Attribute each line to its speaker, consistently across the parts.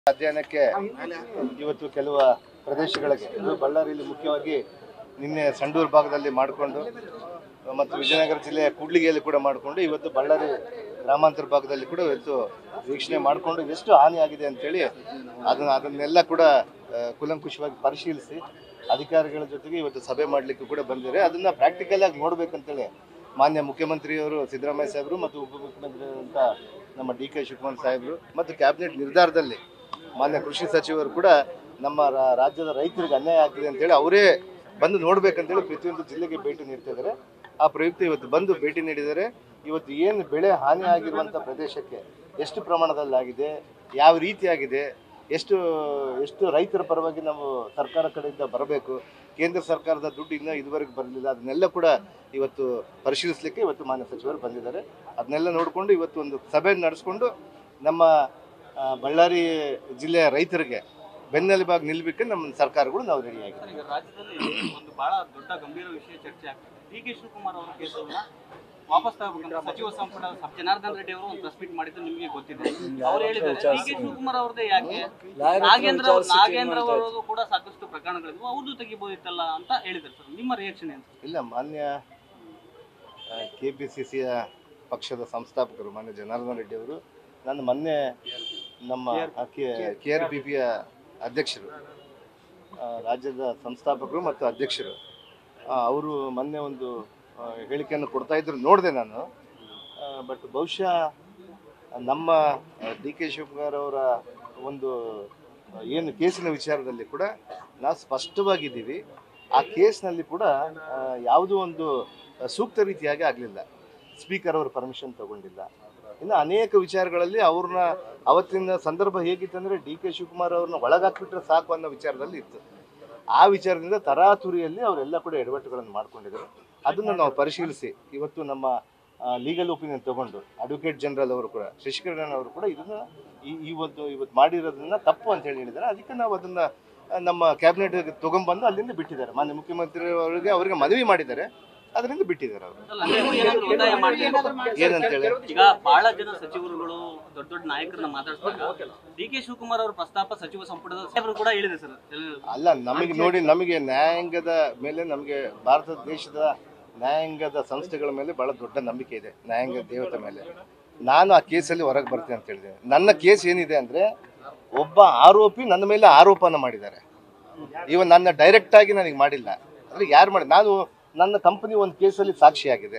Speaker 1: ಅಧ್ಯಯನಕ್ಕೆ ಇವತ್ತು ಕೆಲವು ಪ್ರದೇಶಗಳಿಗೆ ಇದು ಬಳ್ಳಾರಿಯಲ್ಲಿ ಮುಖ್ಯವಾಗಿ ನಿನ್ನೆ ಸಂಡೂರು ಭಾಗದಲ್ಲಿ ಮಾಡಿಕೊಂಡು ಮತ್ತು ವಿಜಯನಗರ ಜಿಲ್ಲೆಯ ಕೂಡ್ಲಿಗೆಯಲ್ಲಿ ಕೂಡ ಮಾಡಿಕೊಂಡು ಇವತ್ತು ಬಳ್ಳಾರಿ ಗ್ರಾಮಾಂತರ ಭಾಗದಲ್ಲಿ ಕೂಡ ಇವತ್ತು ವೀಕ್ಷಣೆ ಮಾಡಿಕೊಂಡು ಎಷ್ಟು ಹಾನಿ ಆಗಿದೆ ಅಂತೇಳಿ ಅದನ್ನ ಅದನ್ನೆಲ್ಲ ಕೂಡ ಆ, ಕೂಲಂಕುಷವಾಗಿ ಪರಿಶೀಲಿಸಿ ಅಧಿಕಾರಿಗಳ ಜೊತೆಗೆ ಇವತ್ತು ಸಭೆ ಮಾಡಲಿಕ್ಕೆ ಕೂಡ ಬಂದಿದ್ದಾರೆ ಅದನ್ನ ಪ್ರಾಕ್ಟಿಕಲ್ ಆಗಿ ನೋಡ್ಬೇಕಂತೇಳಿ ಮಾನ್ಯ ಮುಖ್ಯಮಂತ್ರಿಯವರು ಸಿದ್ದರಾಮಯ್ಯ ಸಾಹೇಬರು ಮತ್ತು ಉಪಮುಖ್ಯಮಂತ್ರಿ ಅಂತ ನಮ್ಮ ಡಿ ಕೆ ಶಿವಕುಮಾರ್ ಸಾಹೇಬರು ಮತ್ತು ಕ್ಯಾಬಿನೆಟ್ ನಿರ್ಧಾರದಲ್ಲಿ ಮಾನ್ಯ ಕೃಷಿ ಸಚಿವರು ಕೂಡ ನಮ್ಮ ರಾ- ರಾಜ್ಯದ ರೈತರಿಗೆ ಅನ್ಯಾಯ ಆಗ್ತಿದೆ ಅಂತೇಳಿ ಅವರೇ ಬಂದು ನೋಡ್ಬೇಕಂತೇಳಿ ಪ್ರತಿಯೊಂದು ಜಿಲ್ಲೆಗೆ ಭೇಟಿ ನೀಡ್ತಿದ್ದಾರೆ ಆ ಪ್ರಯುಕ್ತ ಇವತ್ತು ಬಂದು ಭೇಟಿ ನೀಡಿದ್ದಾರೆ ಇವತ್ತು ಏನು ಬೆಳೆ ಹಾನಿ ಆಗಿರುವಂಥ ಪ್ರದೇಶಕ್ಕೆ ಎಷ್ಟು ಪ್ರಮಾಣದಲ್ಲಿ ಆಗಿದೆ ಯಾವ ರೀತಿಯಾಗಿದೆ ಎಷ್ಟು ಎಷ್ಟು ರೈತರ ಪರವಾಗಿ ನಾವು ಸರ್ಕಾರ ಕಡೆಯಿಂದ ಬರಬೇಕು ಕೇಂದ್ರ ಸರ್ಕಾರದ ದುಡ್ಡು ಇನ್ನೂ ಇದುವರೆಗೆ ಬರಲಿಲ್ಲ ಅದನ್ನೆಲ್ಲ ಕೂಡ ಇವತ್ತು ಪರಿಶೀಲಿಸಲಿಕ್ಕೆ ಇವತ್ತು ಮಾನ್ಯ ಸಚಿವರು ಬಂದಿದ್ದಾರೆ ಅದನ್ನೆಲ್ಲ ನೋಡಿಕೊಂಡು ಇವತ್ತು ಒಂದು ಸಭೆ ನಡೆಸ್ಕೊಂಡು ನಮ್ಮ ಆ, ಬಳ್ಳಾರಿ ಜಿಲ್ಲೆಯ ರೈತರಿಗೆ ಬೆನ್ನೆಲುಬಾಗಿ ನಿಲ್ಬೇಕು ನಮ್ಮ ಸರ್ಕಾರಗಳು ನಾವು ರೆಡಿ ಆಗಿದೆ
Speaker 2: ಸರ್, ಈಗ ರಾಜ್ಯದಲ್ಲಿ ಒಂದು ಬಹಳ ದೊಡ್ಡ ಗಂಭೀರ ವಿಷಯ ಚರ್ಚೆ ಆಗ್ತದೆ ಡಿ ಕೆ ಶಿವಕುಮಾರ್ ಅವರ ಕೇಸನ್ನ ವಾಪಸ್ ತಗೋಬೇಕಂತ ಸಚಿವ ಸಂಪುಟ ಸಬ್ ಜನಾರ್ದನ್ ರೆಡ್ಡಿ ಅವರು ಒಂದು ಪ್ರೆಸ್ ಮೀಟ್ ಮಾಡಿದ್ದು ನಿಮಗೆ ಗೊತ್ತಿದೆ ಅವ್ರು ಹೇಳಿದ್ದಾರೆ ಡಿ ಕೆ ಶಿವಕುಮಾರ್ ಅವ್ರದ್ದೇ ಯಾಕೆ ನಾಗೇಂದ್ರ ಅವ್ರು- ನಾಗೇಂದ್ರ ಅವರದು ಕೂಡ ಸಾಕಷ್ಟು ಪ್ರಕರಣಗಳಿದ್ವು ಅವ್ರದ್ದು ತೆಗಿಬೋದಿತ್ತಲ್ಲ ಅಂತ ಹೇಳಿದ್ದಾರೆ ಸರ್ ನಿಮ್ಮ ರಿಯಾಕ್ಷನ್ ಏನು
Speaker 1: ಇಲ್ಲ ಮಾನ್ಯ ಕೆ ಪಿ ಸಿ ಸಿಯ ಪಕ್ಷದ ಸಂಸ್ಥಾಪಕರು ಮಾನ್ಯ ಜನಾರ್ದನ್ ರೆಡ್ಡಿ ಅವರು ನಾನು ಮೊನ್ನೆ ನಮ್ಮ ಕೆ ಆರ್ ಪಿ ಪಿಯ ಅಧ್ಯಕ್ಷರು ಆ, ರಾಜ್ಯದ ಸಂಸ್ಥಾಪಕರು ಮತ್ತು ಅಧ್ಯಕ್ಷರು ಅವರು ಮೊನ್ನೆ ಒಂದು ಆ, ಹೇಳಿಕೆಯನ್ನು ಕೊಡ್ತಾ ಇದ್ರು ನೋಡಿದೆ ನಾನು ಬಟ್ ಬಹುಶಃ ನಮ್ಮ ಡಿ ಕೆ ಶಿವಕುಮಾರ್ ಅವರ ಒಂದು ಆ, ಏನು ಕೇಸಿನ ವಿಚಾರದಲ್ಲಿ ಕೂಡ ನಾವು ಸ್ಪಷ್ಟವಾಗಿದ್ದೀವಿ ಆ ಕೇಸ್ನಲ್ಲಿ ಕೂಡ ಆ, ಯಾವುದೋ ಒಂದು ಆ, ಸೂಕ್ತ ರೀತಿಯಾಗಿ ಆಗಲಿಲ್ಲ ಸ್ಪೀಕರ್ ಅವರು ಪರ್ಮಿಷನ್ ತಗೊಂಡಿಲ್ಲ ಇನ್ನು ಅನೇಕ ವಿಚಾರಗಳಲ್ಲಿ ಅವ್ರನ್ನ ಅವತ್ತಿನ ಸಂದರ್ಭ ಹೇಗಿತ್ತಂದ್ರೆ ಡಿ ಕೆ ಶಿವಕುಮಾರ್ ಅವ್ರನ್ನ ಒಳಗಾಕ್ಬಿಟ್ರೆ ಸಾಕು ಅನ್ನೋ ವಿಚಾರದಲ್ಲಿ ಇತ್ತು ಆ ವಿಚಾರದಿಂದ ತರಾತುರಿಯಲ್ಲಿ ಅವರೆಲ್ಲ ಕೂಡ ಎಡವಟ್ಟುಗಳನ್ನು ಮಾಡ್ಕೊಂಡಿದ್ದಾರೆ ಅದನ್ನು ನಾವು ಪರಿಶೀಲಿಸಿ ಇವತ್ತು ನಮ್ಮ ಲೀಗಲ್ ಒಪಿನಿಯನ್ ತಗೊಂಡು ಅಡ್ವೊಕೇಟ್ ಜನರಲ್ ಅವರು ಕೂಡ ಶಶಿಕರಣ್ ಅವರು ಕೂಡ ಇದನ್ನ ಈ ಇವತ್ತು ಇವತ್ತು ಮಾಡಿರೋದನ್ನ ತಪ್ಪು ಅಂತ ಹೇಳಿ ಹೇಳಿದ್ದಾರೆ ಅದಕ್ಕೆ ನಾವು ಅದನ್ನ ಆ, ನಮ್ಮ ಕ್ಯಾಬಿನೆಟ್ ತಗೊಂಡ್ಬಂದು ಅಲ್ಲಿಂದ ಬಿಟ್ಟಿದ್ದಾರೆ ಮಾನ್ಯ ಮುಖ್ಯಮಂತ್ರಿ ಅವರಿಗೆ ಅವರಿಗೆ ಮನವಿ ಮಾಡಿದ್ದಾರೆ ಅದರಿಂದ ಬಿಟ್ಟಿದ್ದಾರೆ ಅವರು
Speaker 2: ಅಲ್ಲ, ನೀವು ಏನಾದ್ರು ಒತ್ತಾಯ ಮಾಡ್ತೀರಾ?
Speaker 1: ಏನಂತೇಳಿ
Speaker 2: ಈಗ ಬಹಳ ಜನ ಸಚಿವರುಗಳು ದೊಡ್ಡ ದೊಡ್ಡ ನಾಯಕರನ್ನ ಮಾತಾಡಿಸಿದಾಗ ಡಿ ಕೆ ಶಿವಕುಮಾರ್ ಅವರ ಪ್ರಸ್ತಾಪ ಸಚಿವ ಸಂಪುಟದ ಸಾಹೇಬರು ಕೂಡ ಹೇಳಿದೆ ಸರ್
Speaker 1: ಅಲ್ಲ ನಮಗೆ ನೋಡಿ ನಮಗೆ ನ್ಯಾಯಾಂಗದ ಮೇಲೆ ನಮಗೆ ಭಾರತ ದೇಶದ ನ್ಯಾಯಾಂಗದ ಸಂಸ್ಥೆಗಳ ಮೇಲೆ ಬಹಳ ದೊಡ್ಡ ನಂಬಿಕೆ ಇದೆ ನ್ಯಾಯಾಂಗ ದೇವತೆ ಮೇಲೆ ನಾನು ಆ ಕೇಸಲ್ಲಿ ಹೊರಗೆ ಬರ್ತೀನಿ ಅಂತ ಹೇಳಿದೆ ನನ್ನ ಕೇಸ್ ಏನಿದೆ ಅಂದ್ರೆ ಒಬ್ಬ ಆರೋಪಿ ನನ್ನ ಮೇಲೆ ಆರೋಪನ ಮಾಡಿದ್ದಾರೆ ಇವ ನನ್ನ ಡೈರೆಕ್ಟ್ ಆಗಿ ನನಗೆ ಮಾಡಿಲ್ಲ ಅಂದ್ರೆ ಯಾರು ಮಾಡಿ ನಾನು ನನ್ನ ಕಂಪನಿ ಒಂದು ಕೇಸಲ್ಲಿ ಸಾಕ್ಷಿಯಾಗಿದೆ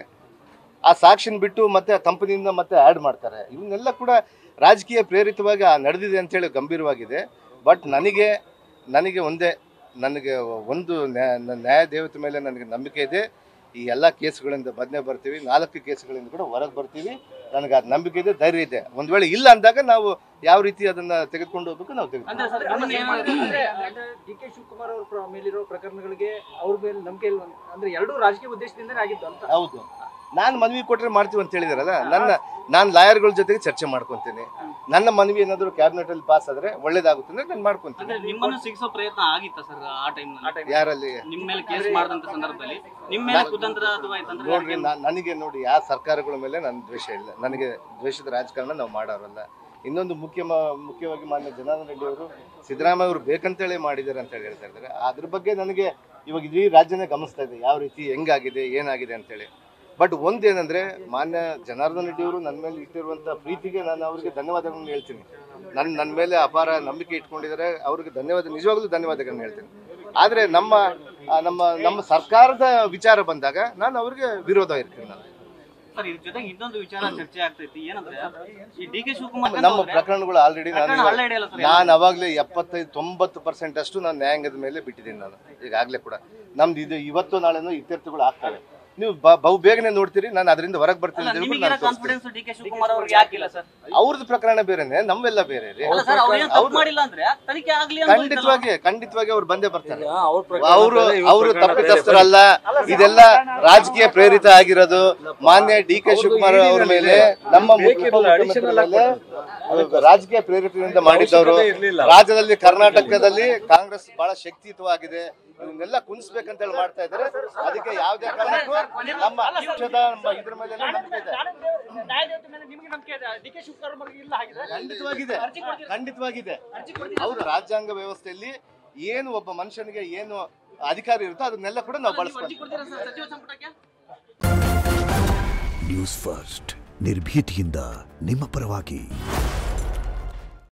Speaker 1: ಆ ಸಾಕ್ಷಿನ ಬಿಟ್ಟು ಮತ್ತೆ ಕಂಪನಿಯಿಂದ ಮತ್ತೆ ಆ್ಯಡ್ ಮಾಡ್ತಾರೆ ಇವನ್ನೆಲ್ಲ ಕೂಡ ರಾಜಕೀಯ ಪ್ರೇರಿತವಾಗಿ ಆ ನಡೆದಿದೆ ಅಂತೇಳಿ ಗಂಭೀರವಾಗಿದೆ ಬಟ್ ನನಗೆ ನನಗೆ ಒಂದೇ ನನಗೆ ಒಂದು ನ್ಯಾಯ ನನ್ನ ನ್ಯಾಯ ದೇವತೆ ಮೇಲೆ ನನಗೆ ನಂಬಿಕೆ ಇದೆ ಈ ಎಲ್ಲ ಕೇಸ್ಗಳಿಂದ ಬದನೆ ಬರ್ತೀವಿ ನಾಲ್ಕು ಕೇಸ್ಗಳಿಂದ ಕೂಡ ಹೊರಗೆ ಬರ್ತೀವಿ ನನಗೆ ಅದು ನಂಬಿಕೆ ಇದೆ ಧೈರ್ಯ ಇದೆ ಒಂದು ವೇಳೆ ಇಲ್ಲ ಅಂದಾಗ ನಾವು ಯಾವ ರೀತಿ ಅದನ್ನ ತೆಗೆದುಕೊಂಡು ಹೋಗ್ಬೇಕು ನಾವು ತೆಗೆದುಕೊಂಡು
Speaker 2: ಅಂದ್ರೆ ಸರ್ ಗಮನ ಏನು
Speaker 3: ಅಂದ್ರೆ ಡಿ ಕೆ ಶಿವಕುಮಾರ್ ಅವ್ರ ಪ್ರ- ಮೇಲಿರೋ ಪ್ರಕರಣಗಳಿಗೆ ಅವ್ರ ಮೇಲೆ ನಂಬಿಕೆ ಇಲ್ಲ ಅಂದ್ರೆ ಎರಡೂ ರಾಜಕೀಯ ಉದ್ದೇಶದಿಂದನೇ ಆಗಿದ್ದು ಅಂತ
Speaker 1: ಹೌದು ನಾನು ಮನವಿ ಕೊಟ್ಟರೆ ಮಾಡ್ತೀವಿ ಅಂತ ಹೇಳಿದಾರಲ್ಲ ನನ್ನ ನಾನು ಲಾಯರ್ಗಳ ಜೊತೆಗೆ ಚರ್ಚೆ ಮಾಡ್ಕೊತೀನಿ ನನ್ನ ಮನವಿ ಏನಾದರೂ ಕ್ಯಾಬಿನೆಟ್ ಅಲ್ಲಿ ಪಾಸ್ ಆದ್ರೆ ಒಳ್ಳೇದಾಗುತ್ತೆ ಅಂದ್ರೆ ನಾನು ಮಾಡ್ಕೊಂತೀನಿ
Speaker 2: ಅಂದ್ರೆ ನಿಮ್ಮನ್ನು ಸಿಗಿಸೋ ಪ್ರಯತ್ನ ಆಗಿತ್ತ ಸರ್ ಆ ಟೈಮ್
Speaker 1: ಯಾರಲ್ಲಿ
Speaker 2: ನಿಮ್ಮ ಮೇಲೆ ಕೇಸ್ ಮಾಡಿದಂತ ಸಂದರ್ಭದಲ್ಲಿ ನಿಮ್ಮ ಮೇಲೆ ಕುತಂತ್ರ ಅದು ಆಯ್ತಂದ್ರೆ
Speaker 1: ನೋಡ್ರಿ ನಾ- ನನಗೆ ನೋಡಿ ಯಾವ ಸರ್ಕಾರಗಳ ಮೇಲೆ ನನ್ನ ದ್ವೇಷ ಇಲ್ಲ ನನಗೆ ದ್ವೇಷದ ರಾಜಕಾರಣ ನಾವು ಮಾಡೋರಲ್ಲ ಇನ್ನೊಂದು ಮುಖ್ಯ ಮುಖ್ಯವಾಗಿ ಮಾನ್ಯ ಜನಾರ್ದನ ರೆಡ್ಡಿ ಅವರು ಸಿದ್ದರಾಮಯ್ಯ ಅವರು ಬೇಕಂತೇಳಿ ಮಾಡಿದ್ದಾರೆ ಅಂತ ಹೇಳಿ ಹೇಳ್ತಾ ಇದ್ದಾರೆ ಅದ್ರ ಬಗ್ಗೆ ನನಗೆ ಇವಾಗ ಇಡೀ ರಾಜ್ಯನೇ ಗಮನಿಸ್ತಾ ಇದೆ ಯಾವ ರೀತಿ ಹೆಂಗಾಗಿದೆ ಏನಾಗಿದೆ ಅಂತೇಳಿ ಬಟ್ ಒಂದೇನಂದ್ರೆ ಮಾನ್ಯ ಜನಾರ್ದನ ರೆಡ್ಡಿ ಅವರು ನನ್ನ ಮೇಲೆ ಇಟ್ಟಿರುವಂಥ ಪ್ರೀತಿಗೆ ನಾನು ಅವರಿಗೆ ಧನ್ಯವಾದಗಳನ್ನು ಹೇಳ್ತೀನಿ ನನ್ನ ನನ್ನ ಮೇಲೆ ಅಪಾರ ನಂಬಿಕೆ ಇಟ್ಕೊಂಡಿದ್ದಾರೆ ಅವ್ರಿಗೆ ಧನ್ಯವಾದ ನಿಜವಾಗ್ಲೂ ಧನ್ಯವಾದಗಳನ್ನ ಹೇಳ್ತೀನಿ ಆದರೆ ನಮ್ಮ ಆ, ನಮ್ಮ ನಮ್ಮ ಸರ್ಕಾರದ ವಿಚಾರ ಬಂದಾಗ ನಾನು ಅವ್ರಿಗೆ ವಿರೋಧ ಇರ್ತೀನಿ ನಾನು
Speaker 2: ಸರ್ ಇದ್ರ ಜೊತೆಗೆ ಇನ್ನೊಂದು ವಿಚಾರ ಚರ್ಚೆ ಆಗ್ತೈತಿ ಏನಂದ್ರೆ ಈ ಡಿ ಕೆ ಶಿವಕುಮಾರ್
Speaker 1: ನಮ್ಮ ಪ್ರಕರಣಗಳು ಆಲ್ರೆಡಿ ನಾನು
Speaker 2: ಪ್ರಕರಣ ಹಳ್ಳ ಹಿಡಿಯಲ್ಲ ಸರ್
Speaker 1: ನಾನು ಅವಾಗಲೇ ಎಪ್ಪತ್ತೈದು ತೊಂಬತ್ತು ಪರ್ಸೆಂಟ್ ಅಷ್ಟು ನಾನು ನ್ಯಾಯಾಂಗದ ಮೇಲೆ ಬಿಟ್ಟಿದ್ದೀನಿ ನಾನು ಈಗಾಗಲೇ ಕೂಡ ನಮ್ದು ಇದು ಇವತ್ತು ನಾಳೆನೋ ಇತ್ಯರ್ಥಗಳು ಆಗ್ತವೆ ನೀವು ಬ- ಬಹು ಬೇಗನೆ ನೋಡ್ತೀರಿ ನಾನು ಅದರಿಂದ ಹೊರಗೆ ಬರ್ತೀನಿ ಅಂತ ಹೇಳ್ಬಿಟ್ಟು
Speaker 2: ನಿಮಗಿರೋ
Speaker 1: ನಾನು ತೋರಿಸ್ತೀನಿ.
Speaker 2: ಕಾನ್ಫಿಡೆನ್ಸ್ ಡಿ ಕೆ ಶಿವಕುಮಾರ್ ಅವ್ರಿಗೆ ಯಾಕಿಲ್ಲ ಸರ್
Speaker 1: ಅವ್ರದ್ದು ಪ್ರಕರಣ ಬೇರೆನೆ ನಮ್ಮೆಲ್ಲ ಬೇರೆ ರೀ
Speaker 2: ಅಲ್ಲ ಸರ್ ಅವ್ರು ಏನು ತಪ್ಪು ಮಾಡಿಲ್ಲ ಅಂದ್ರೆ ತನಿಖೆ ಆಗ್ಲಿ ಅಂತ ಇದ್ದಲ್ಲ.
Speaker 1: ಖಂಡಿತವಾಗಿ ಖಂಡಿತವಾಗಿ ಅವ್ರು ಬಂದೇ ಬರ್ತಾರೆ
Speaker 4: ಅವ್ರ ಪ್ರಕರಣ
Speaker 1: ಅವರು
Speaker 4: ಬೇರೆ, ಇವ್ರ
Speaker 1: ಅವರು
Speaker 4: ಪ್ರಕರಣ ಬೇರೆ.
Speaker 1: ತಪ್ಪಿತಸ್ಥರಲ್ಲ ಇದೆಲ್ಲ ರಾಜಕೀಯ ಪ್ರೇರಿತ ಆಗಿರೋದು ಮಾನ್ಯ ಡಿ ಕೆ ಶಿವಕುಮಾರ್ ಅವರ ಮೇಲೆ ನಮ್ಮ
Speaker 4: ಬೇಕಿರಲ್ಲ,
Speaker 1: ಮುಖ್ಯಮಂತ್ರಿಗಳ
Speaker 4: additional
Speaker 1: ಮೇಲೆ ರಾಜಕೀಯ ಪ್ರೇರಿತದಿಂದ ಮಾಡಿದ್ದವರು
Speaker 4: ಅವಶ್ಯಕತೆ ಇರ್ಲಿಲ್ಲ.
Speaker 1: ರಾಜ್ಯದಲ್ಲಿ ಕರ್ನಾಟಕದಲ್ಲಿ ಕಾಂಗ್ರೆಸ್ ಬಹಳ ಶಕ್ತಿಯುತವಾಗಿದೆ ಇವನ್ನೆಲ್ಲ ಕುಣಿಸ್ಬೇಕಂತ ಹೇಳಿ ಮಾಡ್ತಾ ಇದ್ದಾರೆ ಅದಕ್ಕೆ ಯಾವುದೇ ಕಾರಣಕ್ಕೂ ನಮ್ಮ ಪಕ್ಷದ ನಮ್ಮ ಇದ್ರ ಮೇಲೆ ನಂಬಿಕೆ ಇದೆ
Speaker 3: ನ್ಯಾಯದೇವತೆ ಮೇಲೆ ನಿಮ್ಗೆ ನಂಬಿಕೆ ಇದೆ ಡಿ ಕೆ ಶಿವಕುಮಾರ್ ಬಗ್ಗೆ ಇಲ್ಲ ಹಾಗಿದೆ
Speaker 1: ಖಂಡಿತವಾಗಿದೆ ಖಂಡಿತವಾಗಿದೆ ಅವರು ರಾಜ್ಯಾಂಗ ವ್ಯವಸ್ಥೆಯಲ್ಲಿ ಏನು ಒಬ್ಬ ಮನುಷ್ಯನಿಗೆ ಏನು ಅಧಿಕಾರ ಇರುತ್ತೋ ಅದನ್ನೆಲ್ಲ ಕೂಡ ನಾವು
Speaker 2: ನೀವು ಅರ್ಜಿ
Speaker 1: ಬಳಸ್ತೀವಿ
Speaker 2: ಕೊಡ್ತೀರಾ ಸರ್ ಸಚಿವ ಸಂಪುಟಕ್ಕೆ
Speaker 4: ನ್ಯೂಸ್ ಫಸ್ಟ್ ನಿರ್ಭೀತಿಯಿಂದ ನಿಮ್ಮ ಪರವಾಗಿ